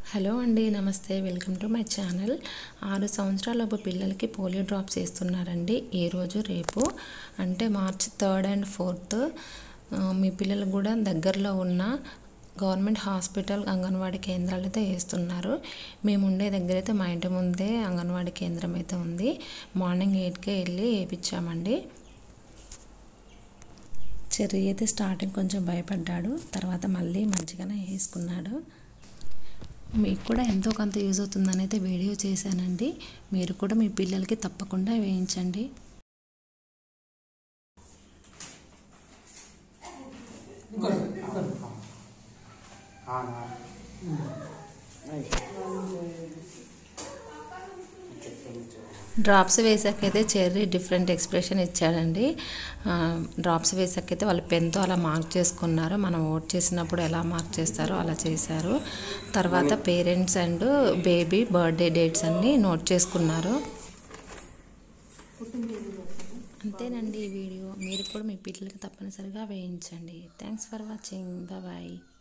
hello అండి నమస్తే welcome to my channel ఆరు సంవత్సరాలలోపు పిల్లలకి పోలియో డ్రాప్స్ వేస్తున్నారండి ఈరోజు రేపు అంటే మార్చ్ థర్డ్ అండ్ ఫోర్త్ మీ పిల్లలు కూడా దగ్గరలో ఉన్న గవర్నమెంట్ హాస్పిటల్ అంగన్వాడీ కేంద్రాలు అయితే వేస్తున్నారు మేము ఉండే దగ్గర అయితే మా ఇంటి ముందే అంగన్వాడీ కేంద్రం అయితే ఉంది మార్నింగ్ ఎయిట్కే వెళ్ళి వేయించామండి చెర్రీ అయితే స్టార్టింగ్ కొంచెం భయపడ్డాడు తర్వాత మళ్ళీ మంచిగానే వేసుకున్నాడు మీకు కూడా ఎంతో కొంత యూజ్ అవుతుందని అయితే వీడియో చేశానండి మీరు కూడా మీ పిల్లలకి తప్పకుండా వేయించండి డ్రాప్స్ వేసాకైతే చెర్రీ డిఫరెంట్ ఎక్స్ప్రెషన్ ఇచ్చాడండి డ్రాప్స్ వేసాకైతే వాళ్ళు పెన్తో అలా మార్క్ చేసుకున్నారు మనం ఓట్ చేసినప్పుడు ఎలా మార్క్ చేస్తారో అలా చేశారు తర్వాత parents and baby birthday dates అన్నీ నోట్ చేసుకున్నారు అంతేనండి ఈ వీడియో మీరు కూడా మీ పిల్లలకి తప్పనిసరిగా వేయించండి థ్యాంక్స్ ఫర్ వాచింగ్ బాయ్